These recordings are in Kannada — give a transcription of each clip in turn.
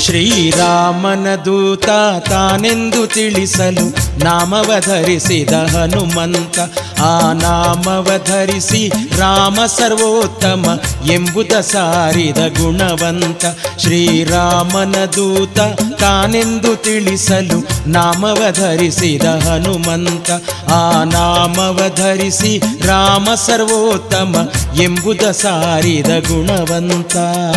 ಶ್ರೀರಾಮನ ದೂತ ತಾನೆಂದು ತಿಳಿಸಲು ನಾಮವ ಧರಿಸಿದ ಹನುಮಂತ ಆ ನಾಮವ ಧರಿಸಿ ರಾಮ ಸರ್ವೋತ್ತಮ ಎಂಬುದ ಸಾರಿದ ಗುಣವಂತ ಶ್ರೀರಾಮನ ದೂತ ತಾನೆಂದು ತಿಳಿಸಲು ನಾಮವ ಧರಿಸಿದ ಹನುಮಂತ ಆ ನಾಮವ ಧರಿಸಿ ರಾಮ ಸರ್ವೋತ್ತಮ ಎಂಬುದ ಸಾರಿದ ಗುಣವಂತ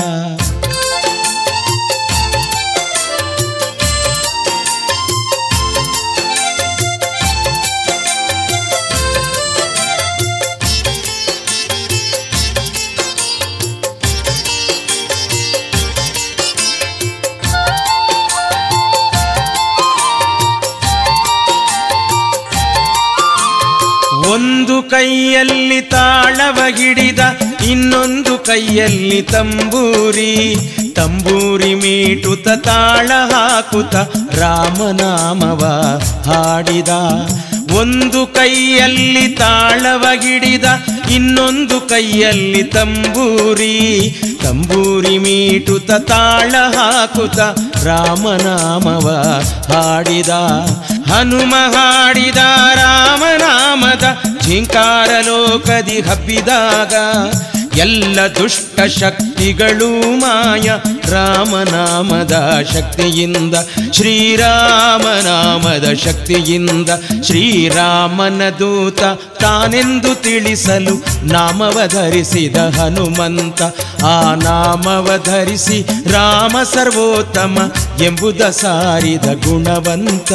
ಒಂದು ಕೈಯಲ್ಲಿ ತಾಳವ ಹಿಡಿದ ಇನ್ನೊಂದು ಕೈಯಲ್ಲಿ ತಂಬೂರಿ ತಂಬೂರಿ ಮೀಟುತ ತಾಳ ಹಾಕುತ್ತ ರಾಮನಾಮವ ಹಾಡಿದ ಒಂದು ಕೈಯಲ್ಲಿ ತಾಳವ ಹಿಡಿದ ಇನ್ನೊಂದು ಕೈಯಲ್ಲಿ ತಂಬೂರಿ ತಂಬೂರಿ ಮೀಟುತ ತಾಳ ಹಾಕುತ್ತ ರಾಮನಾಮವ ಹಾಡಿದ ಹನುಮ ಹಾಡಿದ ರಾಮನಾಮದ ಝಿಂಕಾರ ಲೋಕದಿ ಹಬ್ಬಿದಾಗ ಎಲ್ಲ ದುಷ್ಟ ಶಕ್ತಿಗಳು ಮಾಯ ರಾಮನಾಮದ ಶಕ್ತಿಯಿಂದ ಶ್ರೀರಾಮನಾಮದ ಶಕ್ತಿಯಿಂದ ಶ್ರೀರಾಮನ ದೂತ ತಾನೆಂದು ತಿಳಿಸಲು ನಾಮವ ಧರಿಸಿದ ಹನುಮಂತ ಆ ನಾಮವ ಧರಿಸಿ ರಾಮ ಸರ್ವೋತ್ತಮ ಎಂಬುದ ಸಾರಿದ ಗುಣವಂತ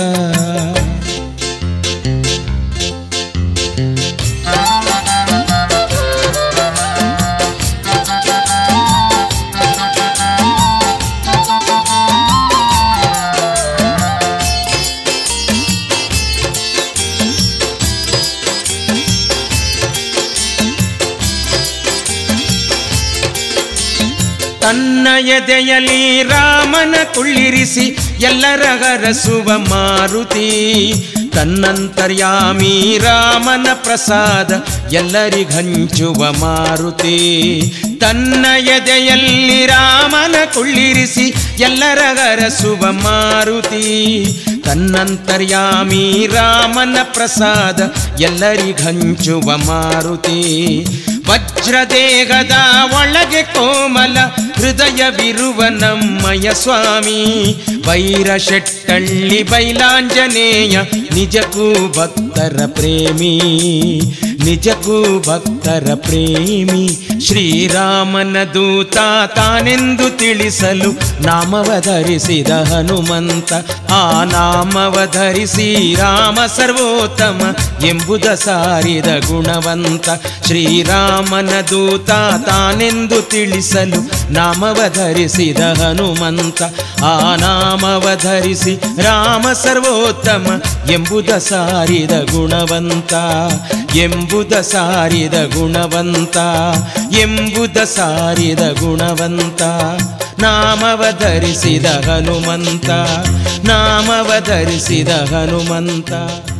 ತನ್ನ ಎದೆಯಲ್ಲಿ ರಾಮನ ಕುಳ್ಳಿರಿಸಿ ಎಲ್ಲರ ಹರಸುವ ಮಾರುತಿ ತನ್ನಂತರ್ಯಾಮಿ ರಾಮನ ಪ್ರಸಾದ ಎಲ್ಲರಿಗಂಚುವ ಮಾರುತಿ ತನ್ನ ಎದೆಯಲ್ಲಿ ರಾಮನ ಕುಳ್ಳಿರಿಸಿ ಎಲ್ಲರ ಹರಸುವ ಮಾರುತಿ ತನ್ನಂತರ್ಯಾಮಿ ರಾಮನ ಪ್ರಸಾದ ಎಲ್ಲರಿಗಂಚುವ ಮಾರುತಿ ವಜ್ರದೇಹದ ಒಳಗೆ ಕೋಮಲ ಹೃದಯವಿರುವ ನಮ್ಮಯ ಸ್ವಾಮಿ ವೈರ ಶೆಟ್ಟಳ್ಳಿ ಬೈಲಾಂಜನೇಯ ನಿಜಕ್ಕೂ ಭಕ್ತರ ಪ್ರೇಮಿ ನಿಜಕ್ಕೂ ಭಕ್ತರ ಪ್ರೇಮಿ ಶ್ರೀರಾಮನ ದೂತ ತಾನೆಂದು ತಿಳಿಸಲು ನಾಮವ ಧರಿಸಿದ ಹನುಮಂತ ಆ ನಾಮವ ಧರಿಸಿ ರಾಮ ಸರ್ವೋತ್ತಮ ಎಂಬುದ ಸಾರಿದ ಗುಣವಂತ ಶ್ರೀರಾಮನ ದೂತ ತಾನೆಂದು ತಿಳಿಸಲು ನಾಮವ ಧರಿಸಿದ ಹನುಮಂತ ಆ ನಾಮವ ಧರಿಸಿ ರಾಮ ಸರ್ವೋತ್ತಮ ಎಂಬುದ ಸಾರಿದ ಗುಣವಂತ ಎಂಬುದ ಸಾರಿದ ಗುಣವಂತ ಎಂಬುದ ಸಾರಿದ ಗುಣವಂತ ನಾಮವ ಧರಿಸಿದ ಹನುಮಂತ ನಾಮವ ಧರಿಸಿದ ಹನುಮಂತ